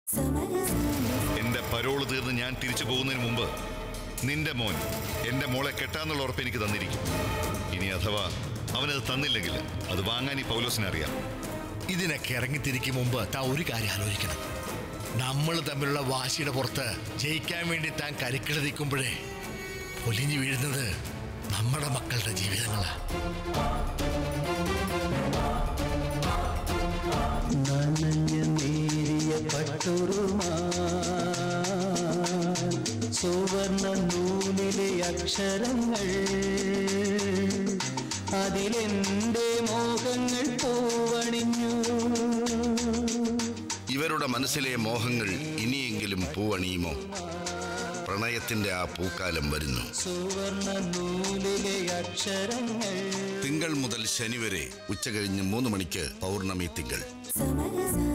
എന്റെ പരോള് തീർന്ന് ഞാൻ തിരിച്ചു പോകുന്നതിന് മുമ്പ് നിന്റെ മോൻ എന്റെ മോളെ കെട്ടാന്നുള്ള ഉറപ്പ് എനിക്ക് തന്നിരിക്കും ഇനി അഥവാ അവനത് തന്നില്ലെങ്കിൽ അത് വാങ്ങാൻ ഈ പൗലോസിനറിയാം ഇതിനൊക്കെ ഇറങ്ങിത്തിരിക്കും മുമ്പ് താൻ ഒരു കാര്യം ആലോചിക്കണം നമ്മൾ തമ്മിലുള്ള വാശിയുടെ പുറത്ത് ജയിക്കാൻ വേണ്ടി താൻ കരുക്കിടതിക്കുമ്പോഴേ പൊലിഞ്ഞു വീഴുന്നത് നമ്മുടെ മക്കളുടെ ജീവിതങ്ങളാ നനഞ്ഞ നേരിയ പട്ടുറുമാ സുവർണ നൂലിലെ അക്ഷരങ്ങൾ അതിലെന്റെ മോഹങ്ങൾ പൂവണിഞ്ഞു ഇവരുടെ മനസ്സിലെ മോഹങ്ങൾ ഇനിയെങ്കിലും പൂവണിയുമോ പ്രണയത്തിന്റെ ആ പൂക്കാലം വരുന്നു സുവർണ നൂലിലെ അക്ഷരങ്ങൾ തിങ്കൾ മുതൽ ശനി വരെ ഉച്ച കഴിഞ്ഞ് മൂന്ന് മണിക്ക് പൗർണമി തിങ്കൾ സമരസ